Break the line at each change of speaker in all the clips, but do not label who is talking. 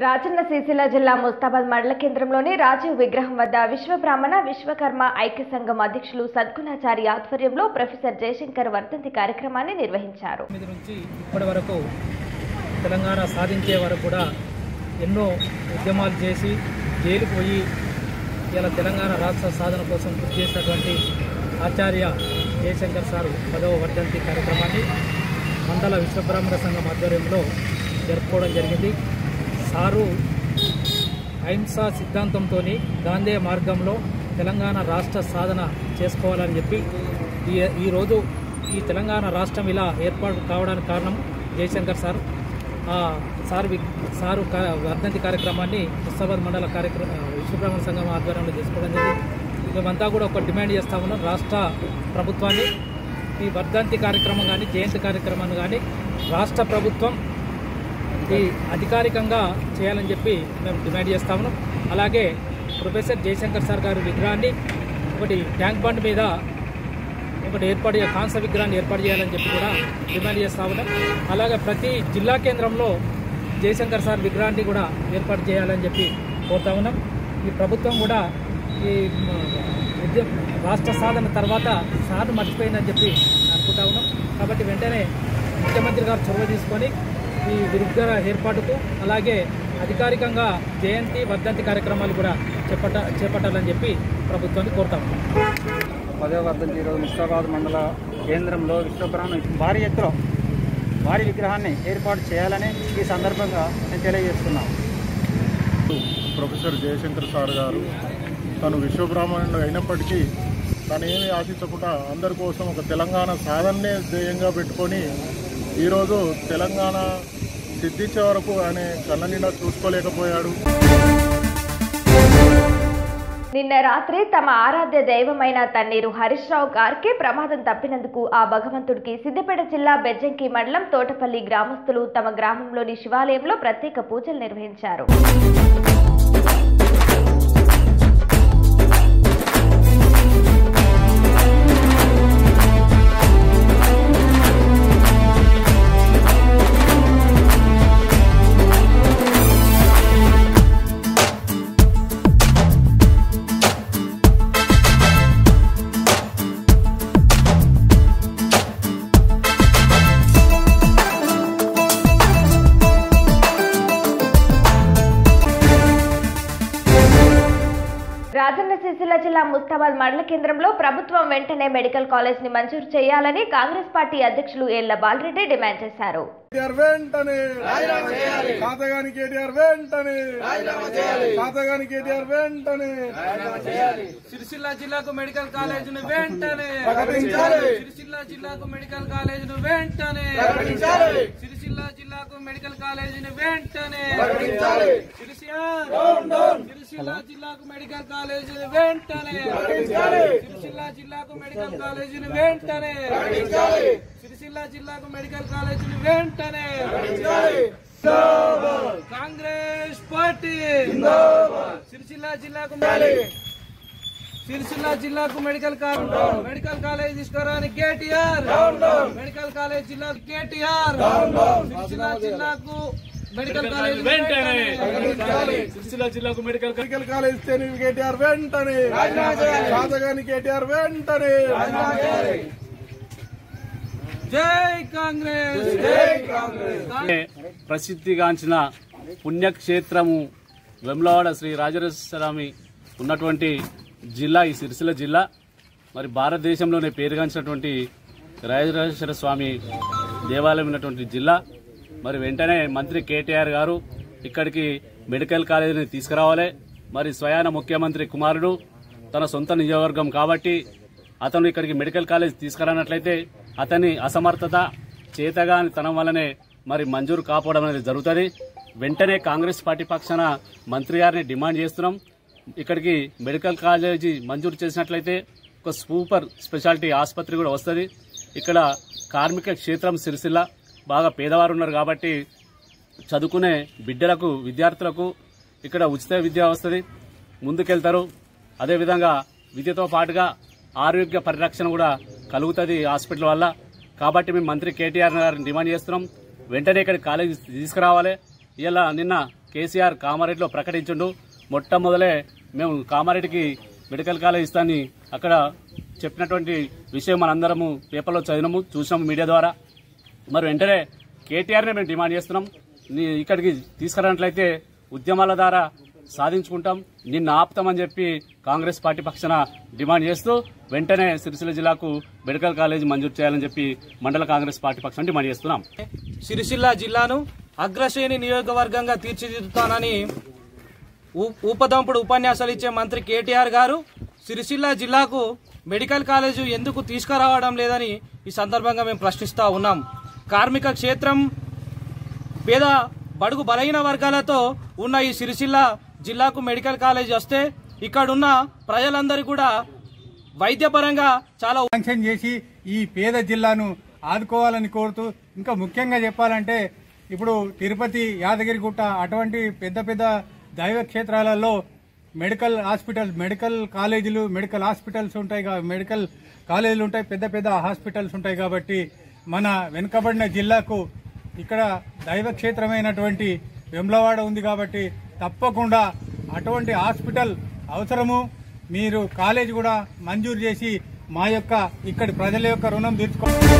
రాజన్న సిరిసిల్ల జిల్లా ముస్తాబాద్ మండల కేంద్రంలోని రాజీవ్ విగ్రహం వద్ద విశ్వబ్రాహ్మణ విశ్వకర్మ ఐక్య సంఘం అధ్యక్షులు సద్గుణాచారి ఆధ్వర్యంలో ప్రొఫెసర్ జయశంకర్ వర్ధంతి కార్యక్రమాన్ని నిర్వహించారు
తొమ్మిది నుంచి ఇప్పటి వరకు తెలంగాణ సాధించే వరకు కూడా ఎన్నో ఉద్యమాలు చేసి జైలుకు పోయి ఇలా తెలంగాణ రాష్ట్ర సాధన కోసం కృషి చేసినటువంటి ఆచార్య జయశంకర్ సార్ పదవ వర్ధంతి కార్యక్రమాన్ని మండల విశ్వబ్రాహ్మణ సంఘం ఆధ్వర్యంలో జరుపుకోవడం జరిగింది సారు అహింసా సిద్ధాంతంతో గాంధీ మార్గంలో తెలంగాణ రాష్ట్ర సాధన చేసుకోవాలని చెప్పి ఈ ఈరోజు ఈ తెలంగాణ రాష్ట్రం ఇలా ఏర్పాటు కావడానికి కారణం జయశంకర్ సార్ ఆ సార్ వి- సారు కా- వర్ధంతి కార్యక్రమాన్ని ముస్తాబాద్ మండల కార్యక్రమ విశ్వబ్రాహ్మణ సంఘం ఆధ్వర్యంలో చేసుకోవడం జరిగింది మేమంతా కూడా ఒక డిమాండ్ చేస్తా ఉన్నాం రాష్ట్ర ప్రభుత్వాన్ని ఈ వర్ధంతి కార్యక్రమం కానీ జయంతి కార్యక్రమాన్ని కానీ రాష్ట్ర ప్రభుత్వం ఈ అధికారికంగా చేయాలని చెప్పి మేము డిమాండ్ చేస్తా ఉన్నాం అలాగే ప్రొఫెసర్ జయశంకర్ సార్ గారి విగ్రహాన్ని ఒకటి ట్యాంక్ బండ్ మీద ఒకటి ఏర్పాటు చే- కాంస విగ్రహాన్ని ఏర్పాటు చేయాలని చెప్పి కూడా డిమాండ్ చేస్తా ఉన్నాం అలాగే ప్రతి జిల్లా కేంద్రంలో జయశంకర్ సార్ విగ్రహాన్ని కూడా ఏర్పాటు చేయాలని చెప్పి కోరుతా ఉన్నాం ఈ ప్రభుత్వం కూడా ఈ మ, ఉద్య రాష్ట్ర సాధన తర్వాత సార్ను మర్చిపోయిందని చెప్పి అనుకుంటా ఉన్నాం కాబట్టి వెంటనే ముఖ్యమంత్రి గారు చొరవ తీసుకొని ఈ విరుద్ధ ఏర్పాటుకు అలాగే అధికారికంగా జయంతి వర్ధంతి కార్యక్రమాలు కూడా చేపట్ట చేపట్టాలని చెప్పి ప్రభుత్వాన్ని కోరుతాం
పదవ వర్ధంతి ఈరోజు ముస్తాబాద్ మండల కేంద్రంలో విశ్వబ్రహ్మణ భారీ ఎత్తులో భారీ విగ్రహాన్ని ఏర్పాటు చేయాలని ఈ సందర్భంగా నేను తెలియజేస్తున్నాను
ప్రొఫెసర్ జయశంకర్ సార్ గారు తను విశ్వబ్రాహ్మణుడు అయినప్పటికీ తను ఏమీ ఆశించకుండా అందరి కోసం ఒక తెలంగాణ సాధననే ధ్యేయంగా పెట్టుకొని ఈరోజు తెలంగాణ సిద్ధించే వరకు ఆయన కళ్ళ నిండా చూసుకోలేకపోయాడు
నిన్న రాత్రి తమ ఆరాధ్య దైవమైన తన్నీరు హరీష్ రావు గారికి ప్రమాదం తప్పినందుకు ఆ భగవంతుడికి సిద్దిపేట జిల్లా బెజ్జంకి మండలం తోటపల్లి గ్రామస్తులు తమ గ్రామంలోని శివాలయంలో ప్రత్యేక పూజలు నిర్వహించారు రాజన్న సిరిసిల్ల జిల్లా ముస్తాబాద్ మండల కేంద్రంలో ప్రభుత్వం వెంటనే మెడికల్ కాలేజ్ ని మంజూరు చేయాలని కాంగ్రెస్ పార్టీ అధ్యక్షులు ఏళ్ల బాలరెడ్డి డిమాండ్ చేశారు
కేటీఆర్ వెంటనే ఖాతాగాని కేటీఆర్ వెంటనే ఖాతాగాని కేటీఆర్ వెంటనే
సిరిసిల్ల జిల్లాకు మెడికల్ కాలేజీని వెంటనే
ప్రకటించాలి.
సిరిసిల్ల జిల్లాకు మెడికల్ కాలేజీని వెంటనే సిరిసిల్ల జిల్లాకు మెడికల్ కాలేజీని వెంటనే సిరిసిల్ల సిరిసిల్ల జిల్లాకు మెడికల్ కాలేజీని వెంటనే సిరిసిల్ల జిల్లాకు మెడికల్ కాలేజీని వెంటనే సిరిసిల్ల జిల్లాకు మెడికల్ కాలేజీని వెంటనే కాంగ్రెస్ పార్టీ సిరిసిల్ల జిల్లాకు సిరిసిల్ల జిల్లాకు మెడికల్ కాలేజ్ మెడికల్ కాలేజ్ తీసుకురాని కేటీఆర్ మెడికల్ కాలేజ్ జిల్లా కేటీఆర్ సిరిసిల్ల జిల్లాకు మెడికల్ కాలేజ్ వెంటనే సిరిసిల్ల జిల్లాకు మెడికల్
మెడికల్ కాలేజ్ ఇస్తేనే కేటీఆర్ వెంటనే ఖాతాగాని కేటీఆర్ వెంటనే
జై కాంగ్రెస్ జై కాంగ్రెస్
ప్రసిద్ధిగాంచిన పుణ్యక్షేత్రము వెమ్లవాడ శ్రీ రాజరాజస్వామి ఉన్నటువంటి జిల్లా ఈ సిరిసిల్ల జిల్లా మరి భారతదేశంలోనే పేరుగాంచినటువంటి రాజరాజేశ్వర స్వామి దేవాలయం ఉన్నటువంటి జిల్లా మరి వెంటనే మంత్రి కేటీఆర్ గారు ఇక్కడికి మెడికల్ కాలేజీని తీసుకురావాలి మరి స్వయాన ముఖ్యమంత్రి కుమారుడు తన సొంత నియోజకవర్గం కాబట్టి అతను ఇక్కడికి మెడికల్ కాలేజ్ తీసుకురానట్లయితే అతని అసమర్థత చేతగాని తనం వల్లనే మరి మంజూరు కాపోవడం అనేది జరుగుతుంది వెంటనే కాంగ్రెస్ పార్టీ పక్షాన మంత్రి గారిని డిమాండ్ చేస్తున్నాం ఇక్కడికి మెడికల్ కాలేజీ మంజూరు చేసినట్లయితే ఒక సూపర్ స్పెషాలిటీ ఆసుపత్రి కూడా వస్తుంది ఇక్కడ కార్మిక క్షేత్రం సిరిసిల్ల బాగా పేదవారు ఉన్నారు కాబట్టి చదువుకునే బిడ్డలకు విద్యార్థులకు ఇక్కడ ఉచిత విద్య వస్తుంది ముందుకెళ్తారు అదేవిధంగా విద్యతో పాటుగా ఆరోగ్య పరిరక్షణ కూడా కలుగుతుంది ఈ హాస్పిటల్ వల్ల కాబట్టి మేము మంత్రి కేటీఆర్ గారిని డిమాండ్ చేస్తున్నాం వెంటనే ఇక్కడ కాలేజీ తీసుకురావాలి ఇలా నిన్న కేసీఆర్ కామారెడ్డిలో ప్రకటించుండు మొట్టమొదలే మేము కామారెడ్డికి మెడికల్ కాలేజ్ ఇస్తాని అక్కడ చెప్పినటువంటి విషయం మనందరము పేపర్లో చదివినాము చూసాము మీడియా ద్వారా మరి వెంటనే కేటీఆర్నే మేము డిమాండ్ చేస్తున్నాం నీ ఇక్కడికి తీసుకురానట్లయితే ఉద్యమాల ద్వారా సాధించుకుంటాం నిన్ను ఆపుతామని చెప్పి కాంగ్రెస్ పార్టీ పక్షాన డిమాండ్ చేస్తూ వెంటనే సిరిసిల్ల జిల్లాకు మెడికల్ కాలేజ్ మంజూరు చేయాలని చెప్పి మండల కాంగ్రెస్ పార్టీ పక్షాన డిమాండ్ చేస్తున్నాం
సిరిసిల్ల జిల్లాను అగ్రశ్రేణి నియోజకవర్గంగా తీర్చిదిద్దుతానని ఊ- ఊపదంపుడు ఉపన్యాసాలు ఇచ్చే మంత్రి కేటీఆర్ గారు సిరిసిల్ల జిల్లాకు మెడికల్ కాలేజు ఎందుకు తీసుకురావడం లేదని ఈ సందర్భంగా మేము ప్రశ్నిస్తా ఉన్నాం కార్మిక క్షేత్రం పేద బడుగు బలహీన వర్గాలతో ఉన్న ఈ సిరిసిల్ల జిల్లాకు మెడికల్ కాలేజ్ వస్తే ఇక్కడున్న ప్రజలందరూ కూడా వైద్యపరంగా చాలా
శాంక్షన్ చేసి ఈ పేద జిల్లాను ఆదుకోవాలని కోరుతూ ఇంకా ముఖ్యంగా చెప్పాలంటే ఇప్పుడు తిరుపతి యాదగిరిగుట్ట అటువంటి పెద్ద పెద్ద దైవ క్షేత్రాలలో మెడికల్ హాస్పిటల్స్ మెడికల్ కాలేజీలు మెడికల్ హాస్పిటల్స్ ఉంటాయి కా- మెడికల్ కాలేజీలు ఉంటాయి పెద్ద పెద్ద హాస్పిటల్స్ ఉంటాయి కాబట్టి మన వెనుకబడిన జిల్లాకు ఇక్కడ దైవ క్షేత్రమైనటువంటి వెమ్లవాడ ఉంది కాబట్టి తప్పకుండా అటువంటి హాస్పిటల్ అవసరము మీరు కాలేజ్ కూడా మంజూరు చేసి మా యొక్క ఇక్కడి ప్రజల యొక్క రుణం తీర్చుకోవాలి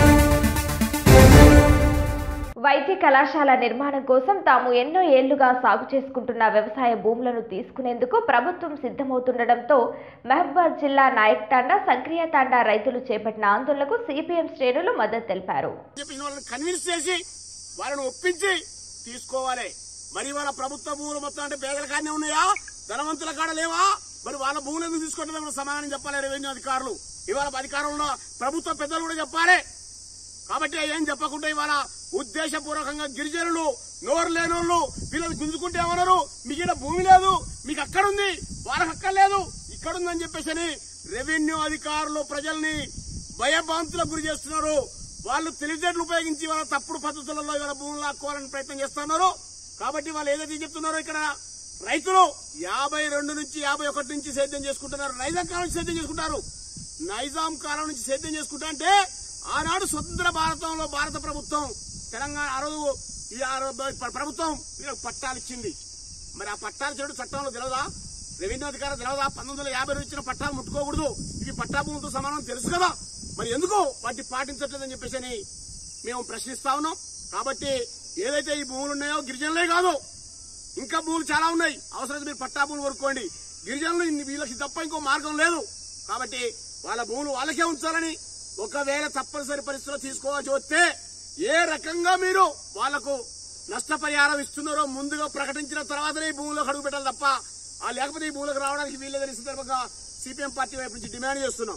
వైద్య కళాశాల నిర్మాణం కోసం తాము ఎన్నో ఏళ్లుగా సాగు చేసుకుంటున్న వ్యవసాయ భూములను తీసుకునేందుకు ప్రభుత్వం సిద్ధమవుతుండటంతో మహబూబాద్ జిల్లా నాయక్ తాండా సంక్రియ తాండా రైతులు చేపట్టిన ఆందోళనకు సిపిఎం శ్రేణులు మద్దతు తెలిపారు
చెప్పి వాళ్ళని కన్విన్స్ చేసి వాళ్ళని ఒప్పించి తీసుకోవాలి మరి వాళ్ళ ప్రభుత్వ భూములు మొత్తం అంటే పేదల కాడనే ఉన్నాయా ధనవంతుల కాడ లేవా మరి వాళ్ళ భూములు ఎందుకు తీసుకుంటే సమాధానం చెప్పాలి రెవెన్యూ అధికారులు ఇవాళ అధికారంలో ప్రభుత్వ పెద్దలు కూడా చెప్పాలి కాబట్టి ఏం చెప్పకుండా ఇవాళ ఉద్దేశపూర్వకంగా గిరిజనులు నోరు లేనోళ్ళు వీళ్ళని గుంజుకుంటే ఏమన్నారు మీకు ఇక్కడ భూమి లేదు మీకు అక్కడ ఉంది వాళ్ళకి అక్కడ లేదు ఇక్కడ ఉందని చెప్పేసి రెవెన్యూ అధికారులు ప్రజల్ని భయభ్రాంతులకు గురి చేస్తున్నారు వాళ్ళు తెలివితేటలు ఉపయోగించి వాళ్ళ తప్పుడు పద్ధతులలో ఇవాళ భూములు లాక్కోవాలని ప్రయత్నం చేస్తున్నారు కాబట్టి వాళ్ళు ఏదైతే చెప్తున్నారో ఇక్కడ రైతులు యాభై రెండు నుంచి యాభై ఒకటి నుంచి సేద్యం చేసుకుంటున్నారు నైజాం కాలం నుంచి సేద్యం చేసుకుంటారు నైజాం కాలం నుంచి సేద్యం చేసుకుంటా అంటే ఆనాడు స్వతంత్ర భారతంలో భారత ప్రభుత్వం తెలంగాణ ఆ రోజు ఈ ఆ రోజు ప్ర- ప్రభుత్వం వీళ్ళకి పట్టాలు ఇచ్చింది మరి ఆ పట్టాలు చెడు చట్టంలో తెలియదా రెవెన్యూ అధికారం తెలియదా పంతొమ్మిది వందల యాభై ఇచ్చిన పట్టాలు ముట్టుకోకూడదు ఇవి పట్టా భూములతో సమానం తెలుసు కదా మరి ఎందుకు వాటిని పాటించట్లేదని చెప్పేసి అని మేము ప్రశ్నిస్తా ఉన్నాం కాబట్టి ఏదైతే ఈ భూములు ఉన్నాయో గిరిజనులే కాదు ఇంకా భూములు చాలా ఉన్నాయి అవసరం మీరు పట్టా భూములు కొనుక్కోండి గిరిజనులు ఇన్ని- వీళ్ళకి తప్ప ఇంకో మార్గం లేదు కాబట్టి వాళ్ళ భూములు వాళ్ళకే ఉంచాలని ఒకవేళ తప్పనిసరి పరిస్థితుల్లో తీసుకోవాల్సి వస్తే ఏ రకంగా మీరు వాళ్లకు నష్టపరిహారం ఇస్తున్నారో ముందుగా ప్రకటించిన తర్వాతనే ఈ భూములకు అడుగు పెట్టాలి తప్ప ఆ లేకపోతే ఈ భూములకు రావడానికి వీల్లేదని ఈ సందర్భంగా సిపిఎం పార్టీ వైపు నుంచి డిమాండ్ చేస్తున్నాం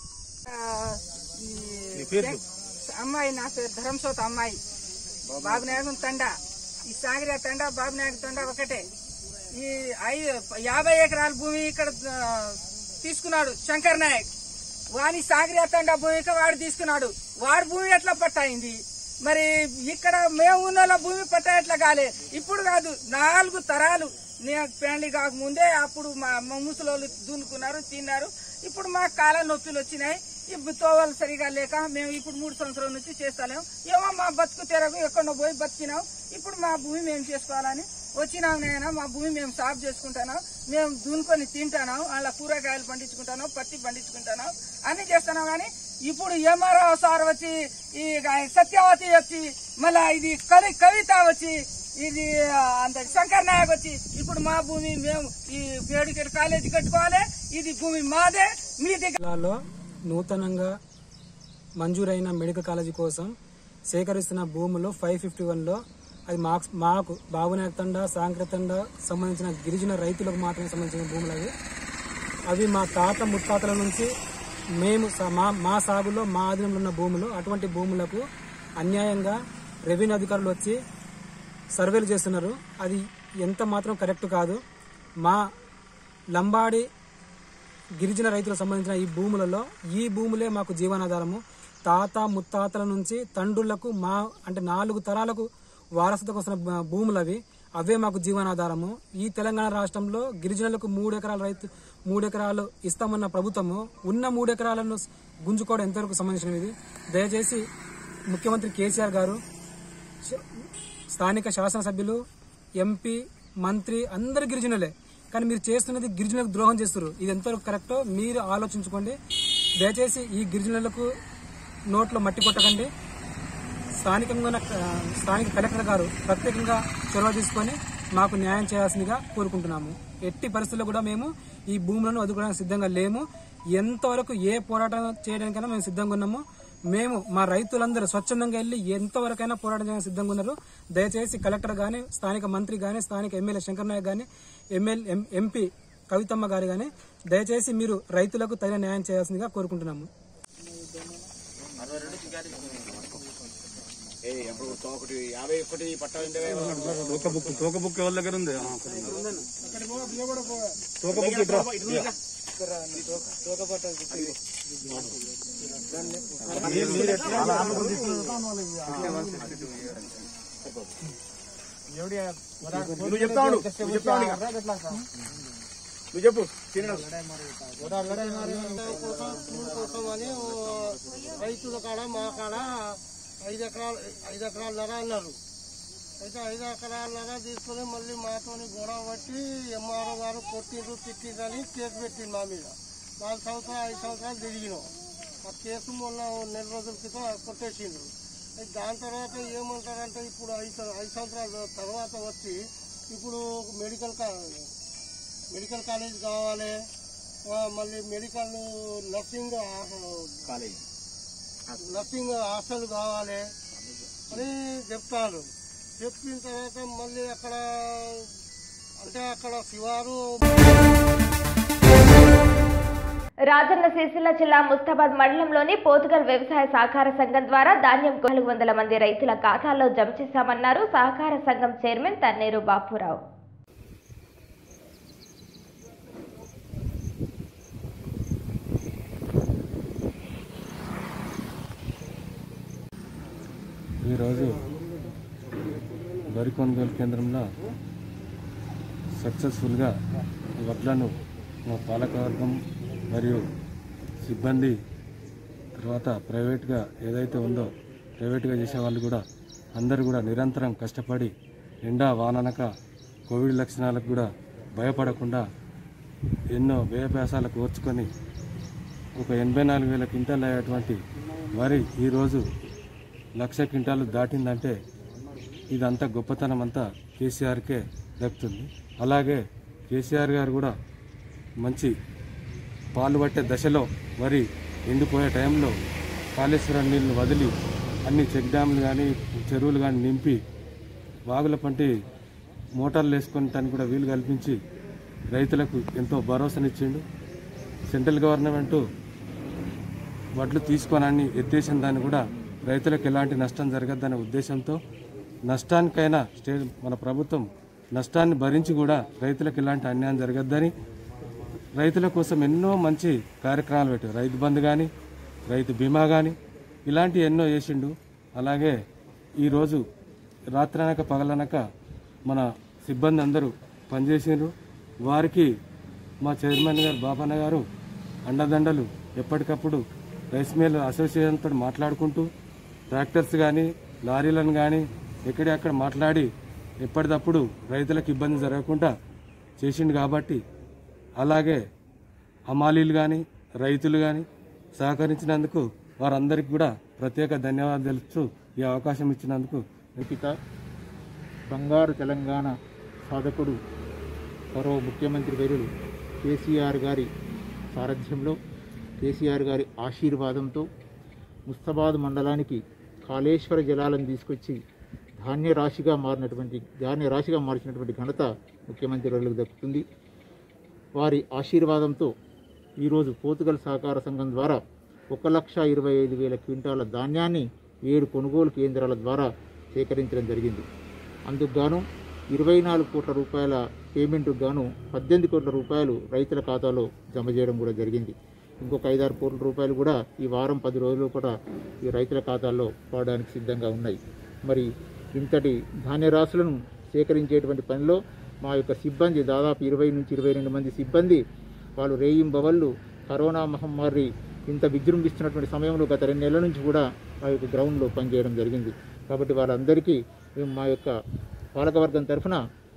అమ్మాయి నా పేరు ధరంసోత్ అమ్మాయి బాబునాయకం తండ ఈ సాగర తండ బాబునాయక తండ ఒకటే ఈ ఐ- యాభై ఎకరాల భూమి ఇక్కడ ఆ, తీసుకున్నాడు శంకర్ నాయక్ వాని సాగర తండ భూమి ఇక్కడ వాడు తీసుకున్నాడు వాడి భూమి ఎట్లా పట్టాయింది మరి ఇక్కడ మేము ఉన్న వాళ్ళ భూమి పట్టా ఎట్లా కాలే ఇప్పుడు కాదు నాలుగు తరాలు నేను పెళ్లి కాకముందే అప్పుడు మా మా ముసలోళ్ళు దున్నుకున్నారు తిన్నారు ఇప్పుడు మా కాళ్ళ నొప్పులు వచ్చినాయి ఇప్పుడు తోవలు సరిగా లేక మేము ఇప్పుడు మూడు సంవత్సరాల నుంచి చేస్తలేము ఏమో మా బతుకు తెరకు ఎక్కడో పోయి బతికినాం ఇప్పుడు మా భూమి మేము చేసుకోవాలని వచ్చినాం నేను మా భూమి మేము సాగు చేసుకుంటాను మేము దున్నుకొని తింటాను అలా కూరగాయలు పండించుకుంటాను పత్తి పండించుకుంటాను అన్ని చేస్తున్నాం కానీ ఇప్పుడు ఎంఆర్ఓ సార్ వచ్చి ఈ సత్యవతి వచ్చి మళ్ళా ఇది కవి కవిత వచ్చి ఇది ఆ, అంత శంకర్ నాయక్ వచ్చి ఇప్పుడు మా భూమి మేము ఈ పేడికెట్ కాలేజీ కట్టుకోవాలి ఇది భూమి మాదే మీ దగ్గర
జిల్లాలో నూతనంగా మంజూరైన మెడికల్ కాలేజీ కోసం సేకరిస్తున్న భూములు ఫైవ్ ఫిఫ్టీ వన్లో అది మాకు మాకు బాబునాయక్ తండ సాంక్ర తండ సంబంధించిన గిరిజన రైతులకు మాత్రమే సంబంధించిన భూములు అవి అవి మా తాత ముత్తాతల నుంచి మేము సా- మా మా సాగులో మా ఆధీనంలో ఉన్న భూములు అటువంటి భూములకు అన్యాయంగా రెవెన్యూ అధికారులు వచ్చి సర్వేలు చేస్తున్నారు అది ఎంత మాత్రం కరెక్ట్ కాదు మా లంబాడి గిరిజన రైతులకు సంబంధించిన ఈ భూములలో ఈ భూములే మాకు జీవనాధారము తాత ముత్తాతల నుంచి తండ్రులకు మా అంటే నాలుగు తరాలకు వారసత్వం వస్తున్న భ- భూములు అవి అవే మాకు జీవనాధారము ఈ తెలంగాణ రాష్ట్రంలో గిరిజనులకు మూడు ఎకరాల రైతు మూడు ఎకరాలు ఇస్తామన్న ప్రభుత్వము ఉన్న మూడు ఎకరాలను గుంజుకోవడం ఎంతవరకు సంబంధించినది ఇది దయచేసి ముఖ్యమంత్రి కేసీఆర్ గారు స్థానిక శాసనసభ్యులు ఎంపీ మంత్రి అందరు గిరిజనులే కానీ మీరు చేస్తున్నది గిరిజనులకు ద్రోహం చేస్తారు ఇది ఎంతవరకు కరెక్టో మీరు ఆలోచించుకోండి దయచేసి ఈ గిరిజనులకు నోట్లో మట్టి కొట్టకండి స్థానికంగా ఉన్న, ఆ, స్థానిక కలెక్టర్ గారు ప్రత్యేకంగా చొరవ తీసుకొని మాకు న్యాయం చేయాల్సిందిగా కోరుకుంటున్నాము ఎట్టి పరిస్థితుల్లో కూడా మేము ఈ భూములను వదులుకోవడానికి సిద్ధంగా లేము ఎంతవరకు ఏ పోరాటం చేయడానికైనా మేము సిద్ధంగా ఉన్నాము మేము మా రైతులందరూ స్వచ్ఛందంగా వెళ్లి ఎంతవరకైనా పోరాటం చేయడానికి సిద్ధంగా ఉన్నారు దయచేసి కలెక్టర్ గాని స్థానిక మంత్రి గాని స్థానిక ఎమ్మెల్యే శంకర్ నాయక్ గాని ఎమ్మెల్యే ఎంపీ కవితమ్మ గారు గాని దయచేసి మీరు రైతులకు తగిన న్యాయం చేయాల్సిందిగా కోరుకుంటున్నాము
నువ్వు చెప్తావు నువ్వు చెప్తావు ఇక. నువ్వు చెప్పు
కోసమని రైతుల కాడ మా కాడ ఐదు ఎకరాలు ఐదు ఎకరాల ధర అన్నారు అయితే ఐదు ఎకరాల ధర తీసుకుని మళ్ళీ మాతోని గొడవ పట్టి ఎంఆర్ఓ గారు కొట్టిండ్రు తిట్టిండ్రని కేసు పెట్టింది మా మీద నాలుగు సంవత్సరాలు ఐదు సంవత్సరాలు తిరిగినాం ఆ కేసు మొన్న నెల రోజుల క్రితం కొట్టేసిండ్రు అయితే దాని తర్వాత ఏమంటారంటే ఇప్పుడు ఐదు ఐదు సంవత్సరాల తర్వాత వచ్చి ఇప్పుడు మెడికల్ కా మెడికల్ కాలేజ్ కావాలి ఆ, మళ్ళీ medical nursing college nursing hostel కావాలి అని చెప్తారు చెప్పిన తర్వాత మళ్ళీ అక్కడ అంటే అక్కడ శివారు
రాజన్న సిరిసిల్ల జిల్లా ముస్తాబాద్ మండలంలోని పోతుగల్ వ్యవసాయ సహకార సంఘం ద్వారా ధాన్యం నాలుగు వందల మంది రైతుల ఖాతాల్లో జమ చేశామన్నారు సహకార సంఘం చైర్మన్ తన్నేరు బాపురావు
ఈరోజు వరి కొనుగోలు కేంద్రంలో సక్సెస్ఫుల్గా వడ్లను మా పాలకవర్గం మరియు సిబ్బంది తర్వాత ప్రైవేట్గా ఏదైతే ఉందో ప్రైవేట్గా చేసే వాళ్ళు కూడా అందరూ కూడా నిరంతరం కష్టపడి ఎండా వాననక కోవిడ్ లక్షణాలకు కూడా భయపడకుండా ఎన్నో వ్యయభ్యాసాలకు ఓర్చుకొని ఒక ఎనభై నాలుగు వేల క్వింటాలు అయ్యేటువంటి వరి ఈరోజు లక్ష క్వింటాలు దాటిందంటే ఇదంతా గొప్పతనం అంతా కేసీఆర్కే దక్కుతుంది అలాగే కేసీఆర్ గారు కూడా మంచి పాలు పట్టే దశలో వరి ఎండిపోయే టైంలో కాళేశ్వరం నీళ్లు వదిలి అన్ని చెక్ డ్యాములు కానీ చెరువులు కానీ నింపి వాగుల పంటి మోటార్లు వేసుకొని దానికి కూడా వీలు కల్పించి రైతులకు ఎంతో భరోసానిచ్చిండు సెంట్రల్ గవర్నమెంటు వడ్లు తీసుకోనని ఎత్తేసిన దాన్ని కూడా రైతులకు ఎలాంటి నష్టం జరగద్దనే ఉద్దేశంతో నష్టానికైనా స్టే మన ప్రభుత్వం నష్టాన్ని భరించి కూడా రైతులకు ఎలాంటి అన్యాయం జరగద్దని రైతుల కోసం ఎన్నో మంచి కార్యక్రమాలు పెట్టారు రైతు బంధు కానీ రైతు బీమా కానీ ఇలాంటి ఎన్నో చేసిండు అలాగే ఈరోజు రాత్రనక పగలనక మన సిబ్బంది అందరూ పనిచేసిండ్రు వారికి మా చైర్మన్ గారు బాపన్న గారు అండదండలు ఎప్పటికప్పుడు రైస్ మిల్ అసోసియేషన్తో మాట్లాడుకుంటూ ట్రాక్టర్స్ కానీ లారీలను కానీ ఎక్కడెక్కడ మాట్లాడి ఎప్పటికప్పుడు రైతులకు ఇబ్బంది జరగకుండా చేసిండు కాబట్టి అలాగే హమాలీలు కానీ రైతులు కానీ సహకరించినందుకు వారందరికీ కూడా ప్రత్యేక ధన్యవాదాలు తెలుపుతూ ఈ అవకాశం ఇచ్చినందుకు
లిఖిత బంగారు తెలంగాణ సాధకుడు గౌరవ ముఖ్యమంత్రి వర్యులు కేసీఆర్ గారి సారథ్యంలో కేసీఆర్ గారి ఆశీర్వాదంతో ముస్తాబాద్ మండలానికి కాళేశ్వర జలాలను తీసుకొచ్చి ధాన్య రాశిగా మారినటువంటి ధాన్య రాశిగా మార్చినటువంటి ఘనత ముఖ్యమంత్రి వర్యులకు దక్కుతుంది వారి ఆశీర్వాదంతో ఈరోజు పోతుగల్ సహకార సంఘం ద్వారా ఒక లక్ష ఇరవై ఐదు వేల క్వింటాల ధాన్యాన్ని ఏడు కొనుగోలు కేంద్రాల ద్వారా సేకరించడం జరిగింది అందుకు గాను ఇరవై నాలుగు కోట్ల రూపాయల పేమెంట్కు గాను పద్దెనిమిది కోట్ల రూపాయలు రైతుల ఖాతాలో జమ చేయడం కూడా జరిగింది ఇంకొక ఐదారు కోట్ల రూపాయలు కూడా ఈ వారం పది రోజులు కూడా ఈ రైతుల ఖాతాల్లో పడడానికి సిద్ధంగా ఉన్నాయి మరి ఇంతటి ధాన్య రాశులను సేకరించేటువంటి పనిలో మా యొక్క సిబ్బంది దాదాపు ఇరవై నుంచి ఇరవై రెండు మంది సిబ్బంది వాళ్ళు రేయింబవళ్ళు కరోనా మహమ్మారి ఇంత విజృంభిస్తున్నటువంటి సమయంలో గత రెండు నెలల నుంచి కూడా మా యొక్క గ్రౌండ్లో పనిచేయడం జరిగింది కాబట్టి వాళ్ళందరికీ మేము మా యొక్క పాలకవర్గం తరఫున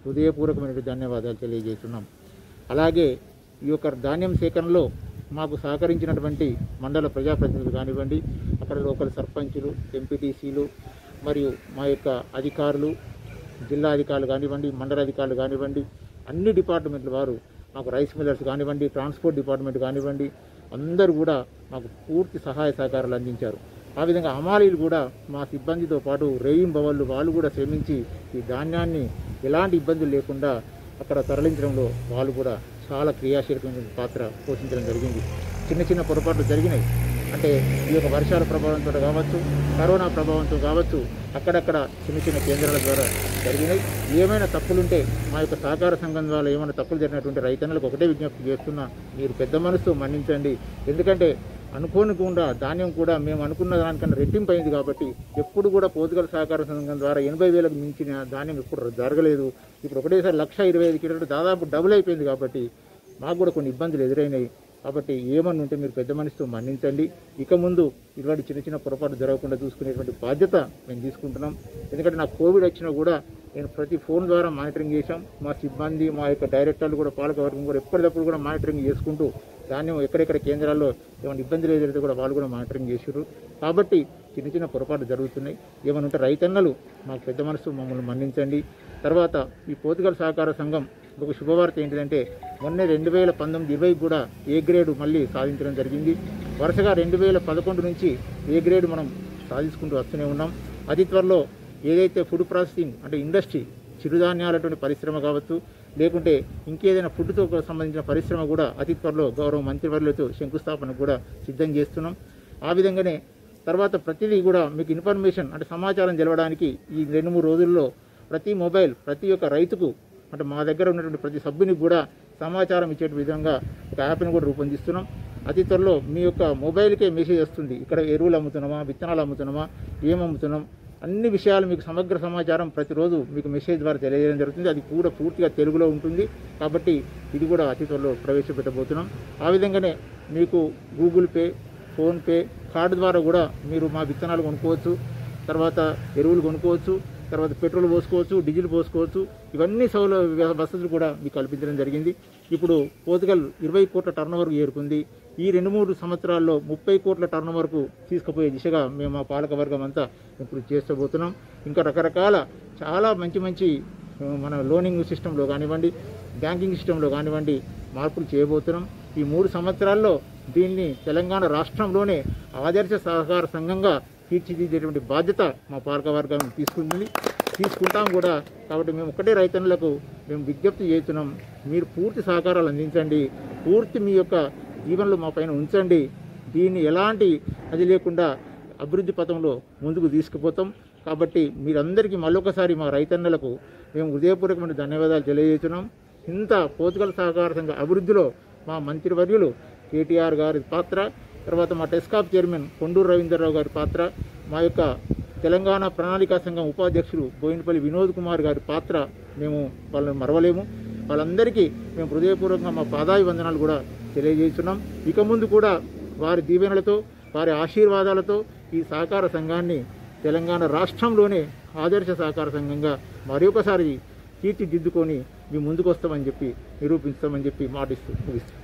హృదయపూర్వకమైన ధన్యవాదాలు తెలియజేస్తున్నాం అలాగే ఈ యొక్క ధాన్యం సేకరణలో మాకు సహకరించినటువంటి మండల ప్రజాప్రతినిధులు కానివ్వండి అక్కడ లోకల్ సర్పంచులు ఎంపీటీసీలు మరియు మా యొక్క అధికారులు జిల్లా అధికారులు కానివ్వండి మండల అధికారులు కానివ్వండి అన్ని డిపార్ట్మెంట్ల వారు మాకు రైస్ మిల్లర్స్ కానివ్వండి ట్రాన్స్పోర్ట్ డిపార్ట్మెంట్ కానివ్వండి అందరూ కూడా మాకు పూర్తి సహాయ సహకారాలు అందించారు ఆ విధంగా హమాలీలు కూడా మా సిబ్బందితో పాటు రేయింబవళ్ళు వాళ్ళు కూడా శ్రమించి ఈ ధాన్యాన్ని ఎలాంటి ఇబ్బందులు లేకుండా అక్కడ తరలించడంలో వాళ్ళు కూడా చాలా క్రియాశీలకమైన పాత్ర పోషించడం జరిగింది చిన్న చిన్న పొరపాట్లు జరిగినాయి అంటే ఈ యొక్క వర్షాల ప్రభావంతో కావచ్చు కరోనా ప్రభావంతో కావచ్చు అక్కడక్కడ చిన్న చిన్న కేంద్రాల ద్వారా జరిగినాయి ఏమైనా తప్పులుంటే మా యొక్క సహకార సంఘం ద్వారా ఏమైనా తప్పులు జరిగినటువంటి రైతన్నులకు ఒకటే విజ్ఞప్తి చేస్తున్నా మీరు పెద్ద మనసుతో మన్నించండి ఎందుకంటే అనుకోనికుండా ధాన్యం కూడా మేము అనుకున్న దానికన్నా రెట్టింపు అయింది కాబట్టి ఎప్పుడు కూడా పోతుగల సహకార సంఘం ద్వారా ఎనభై వేలకు మించిన ధాన్యం ఎప్పుడు జరగలేదు ఇప్పుడు ఒకటేసారి లక్ష ఇరవై ఐదు కిలోలు దాదాపు డబుల్ అయిపోయింది కాబట్టి మాకు కూడా కొన్ని ఇబ్బందులు ఎదురైనాయి కాబట్టి ఏమన్నా ఉంటే మీరు పెద్ద మనిషితో మన్నించండి ఇక ముందు ఇటువంటి చిన్న చిన్న పొరపాటు జరగకుండా చూసుకునేటువంటి బాధ్యత మేము తీసుకుంటున్నాం ఎందుకంటే నాకు కోవిడ్ వచ్చినా కూడా నేను ప్రతి ఫోన్ ద్వారా మానిటరింగ్ చేశాం మా సిబ్బంది మా యొక్క డైరెక్టర్లు కూడా పాలకవర్గం కూడా ఎప్పటికప్పుడు కూడా మానిటరింగ్ చేసుకుంటూ ధాన్యం ఎక్కడెక్కడ కేంద్రాల్లో ఏమైనా ఇబ్బందులు ఎదురైతే కూడా వాళ్ళు కూడా మానిటరింగ్ చేసారు కాబట్టి చిన్న చిన్న పొరపాటు జరుగుతున్నాయి ఏమైనా ఉంటే రైతన్నలు మాకు పెద్ద మనసు మమ్మల్ని మన్నించండి తర్వాత ఈ పోతుగల్ సహకార సంఘం ఒక శుభవార్త ఏంటిదంటే మొన్న రెండు వేల పంతొమ్మిది ఇరవై కూడా ఏ గ్రేడ్ మళ్ళీ సాధించడం జరిగింది వరుసగా రెండు వేల పదకొండు నుంచి ఏ గ్రేడ్ మనం సాధించుకుంటూ వస్తూనే ఉన్నాం అతి త్వరలో ఏదైతే ఫుడ్ ప్రాసెసింగ్ అంటే ఇండస్ట్రీ చిరుధాన్యాలటువంటి పరిశ్రమ కావచ్చు లేకుంటే ఇంకేదైనా ఫుడ్తో సంబంధించిన పరిశ్రమ కూడా అతి త్వరలో గౌరవ మంత్రివర్యులతో శంకుస్థాపన కూడా సిద్ధం చేస్తున్నాం ఆ విధంగానే తర్వాత ప్రతిదీ కూడా మీకు ఇన్ఫర్మేషన్ అంటే సమాచారం తెలవడానికి ఈ రెండు మూడు రోజుల్లో ప్రతి మొబైల్ ప్రతి ఒక్క రైతుకు అంటే మా దగ్గర ఉన్నటువంటి ప్రతి సభ్యునికి కూడా సమాచారం ఇచ్చే విధంగా ఒక యాప్ని కూడా రూపొందిస్తున్నాం అతి త్వరలో మీ యొక్క మొబైల్కే మెసేజ్ వస్తుంది ఇక్కడ ఎరువులు అమ్ముతున్నామా విత్తనాలు అమ్ముతున్నామా ఏం అమ్ముతున్నాం అన్ని విషయాలు మీకు సమగ్ర సమాచారం ప్రతిరోజు మీకు మెసేజ్ ద్వారా తెలియజేయడం జరుగుతుంది అది కూడా పూర్తిగా తెలుగులో ఉంటుంది కాబట్టి ఇది కూడా అతి త్వరలో ప్రవేశపెట్టబోతున్నాం ఆ విధంగానే మీకు గూగుల్ పే ఫోన్పే కార్డు ద్వారా కూడా మీరు మా విత్తనాలు కొనుక్కోవచ్చు తర్వాత ఎరువులు కొనుక్కోవచ్చు తర్వాత పెట్రోల్ పోసుకోవచ్చు డీజిల్ పోసుకోవచ్చు ఇవన్నీ సౌలభ్య వసతులు కూడా మీకు కల్పించడం జరిగింది ఇప్పుడు పోతుగల్ ఇరవై కోట్ల టర్న్ వరకు చేరుకుంది ఈ రెండు మూడు సంవత్సరాల్లో ముప్పై కోట్ల టర్న్ వరకు తీసుకుపోయే దిశగా మేము మా పాలక వర్గం అంతా ఇప్పుడు చేస్తబోతున్నాం ఇంకా రకరకాల చాలా మంచి మంచి ఆ, మన లోనింగ్ సిస్టంలో కానివ్వండి బ్యాంకింగ్ సిస్టంలో కానివ్వండి మార్పులు చేయబోతున్నాం ఈ మూడు సంవత్సరాల్లో దీన్ని తెలంగాణ రాష్ట్రంలోనే ఆదర్శ సహకార సంఘంగా తీర్చిదిద్దేటువంటి బాధ్యత మా పాలక వర్గం తీసుకుంటుంది తీసుకుంటాం కూడా కాబట్టి మేము ఒకటే రైతన్నులకు మేము విజ్ఞప్తి చేస్తున్నాం మీరు పూర్తి సహకారాలు అందించండి పూర్తి మీ యొక్క జీవనంలో మా పైన ఉంచండి దీన్ని ఎలాంటి అది లేకుండా అభివృద్ధి పథంలో ముందుకు తీసుకుపోతాం కాబట్టి మీరందరికీ మళ్ళొకసారి మా రైతన్నలకు మేము హృదయపూర్వకమైన ధన్యవాదాలు తెలియజేస్తున్నాం ఇంత పోతుగల సహకార సంఘ అభివృద్ధిలో మా మంత్రివర్యులు కేటీఆర్ గారి పాత్ర తర్వాత మా టెస్కాప్ చైర్మన్ కొండూరు రవీంద్రరావు గారి పాత్ర మా యొక్క తెలంగాణ ప్రణాళికా సంఘం ఉపాధ్యక్షులు బోయినపల్లి వినోద్ కుమార్ గారి పాత్ర మేము వాళ్ళని మరవలేము వాళ్ళందరికీ మేము హృదయపూర్వకంగా మా పాదాయి వందనాలు కూడా తెలియజేస్తున్నాం ఇక ముందు కూడా వారి దీవెనలతో వారి ఆశీర్వాదాలతో ఈ సహకార సంఘాన్ని తెలంగాణ రాష్ట్రంలోనే ఆదర్శ సహకార సంఘంగా మరొకసారి తీర్చిదిద్దుకొని మీ ముందుకు వస్తామని చెప్పి నిరూపిస్తామని చెప్పి మాటిస్తూ ముగిస్తాం